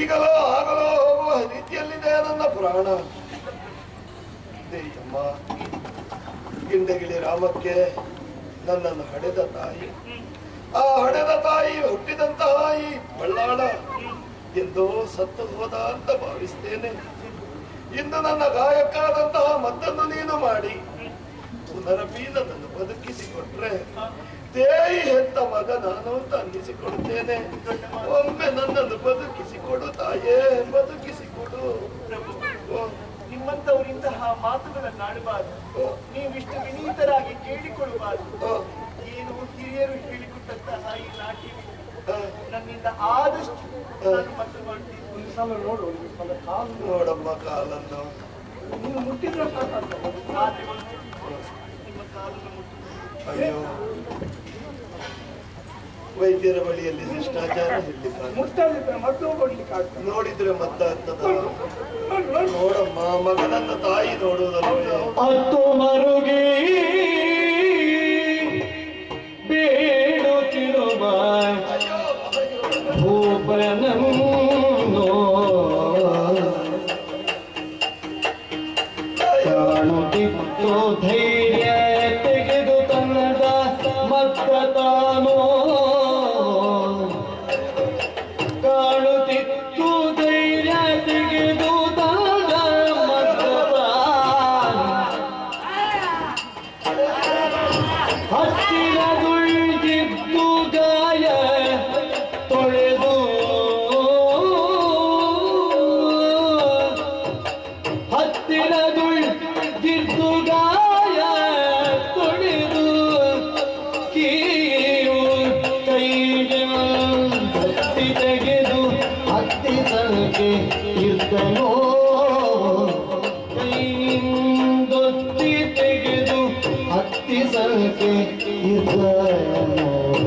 ಈಗಲೋ ಆಗಲೋ ಹೋಗುವ ರೀತಿಯಲ್ಲಿದೆ ನನ್ನ ಪ್ರಾಣ ದೇಯಮ್ಮ ಗಿಂಡಗಿಳಿ ರಾಮಕ್ಕೆ ನನ್ನನ್ನು ಹಡೆದ ತಾಯಿ ಆ ಹಡೆದ ತಾಯಿ ಹುಟ್ಟಿದಂತಹ ಈ ಬಳ್ಳಾಳ ಎಂದೋ ಸತ್ತು ಹೋದ ಅಂತ ಭಾವಿಸ್ತೇನೆ ಇಂದು ನನ್ನ ಗಾಯಕ್ಕಾದಂತಹ ಮತ್ತನ್ನು ನೀನು ಮಾಡಿ ಪುನರಪಿ ನನ್ನನ್ನು ಬದುಕಿಸಿಕೊಟ್ರೆ ದೇಯಿ ಹೆತ್ತ ಮಗ ನಾನು ಅಂತ ಅನ್ನಿಸಿಕೊಡುತ್ತೇನೆ ಒಮ್ಮೆ ನನ್ನನ್ನು ಬದುಕಿಸಿಕೊಡು ತಾಯೇ ಬದುಕಿಸಿಕೊಡು ಓ, ನಿಮ್ಮಂತವರಿಂತಹ ಮಾತುಗಳನ್ನಾಡಬಾರದು ಓ, ನೀವಿಷ್ಟು ವಿನೀತರಾಗಿ ಕೇಳಿಕೊಳ್ಳಬಾರದು ಓ, ಏನು ಹಿರಿಯರು ಹೇಳಿಕೊಟ್ಟಂತಹ ಈ ನಾಟ್ಯ ಆ, ನನ್ನಿಂದ ಆದಷ್ಟು ನಾನು ಮತ್ತೆ ಮಾಡ್ತೀನಿ ಒಂದು ಸಲ ನೋಡು ಒಂದು ಸಲ ಕಾಲು ನೋಡಮ್ಮ ಕಾಲನ್ನು ನೀನು ಮುಟ್ಟಿದ್ರೆ ಸಾಕಾಗ್ತದೆ ಮಾತೆಗಳು ನಿಮ್ಮ ಕಾಲನ್ನು ಮುಟ್ಟಿ ಅಯ್ಯೋ ವೈದ್ಯರ ಬಳಿಯಲ್ಲಿ ಶಿಷ್ಟಾಚಾರ ಹೇಳಲಿಕ್ಕಾಗ ಮುಟ್ಟದಿದ್ರೆ ಮದ್ದು ಕೊಡ್ಲಿಕ್ಕೆ ಆಗ್ತದೆ ನೋಡಿದ್ರೆ ಮದ್ದಾಗ್ತದ ನೋಡು, ನೋಡು. ನೋಡಮ್ಮ ಮಗನನ್ನ ತಾಯಿ ನೋಡುವುದಲ್ವೇ ಅತ್ತು ಮರುಗಿ ಬೇಡುತ್ತಿರುವ ಅಯ್ಯೋ ಅಯ್ಯೋ ಭೂಪನನ್ನು ಕಾಣುತ್ತಿತ್ತು ಧೈರ್ಯ ತೆಗೆದು ತನ್ನದ ಮತ್ತ ತಾನೋ ಕಾಣುತ್ತಿತ್ತು ಧೈರ್ಯ ತೆಗೆದು ತನ್ನದ ಮತ್ತ ತಾನು ಹತ್ತಿರ ದುಳ್ದಿದ್ದು ಗಾಯ ತೊಳೆದು ಹತ್ತಿರ ದುಳ್ದಿದ್ದು ಗಾಯ ತೊಳೆದು ಕೀವು ಕೈಗೆ ಗಟ್ಟಿ ತೆಗೆದು ಹತ್ತಿಸಕ್ಕೆ ಇದ್ದನೋ ಕೈಯಿಂದೊತ್ತಿ ತೆಗೆದು ಹತ್ತಿಸಕ್ಕೆ ಇದ್ದನೋ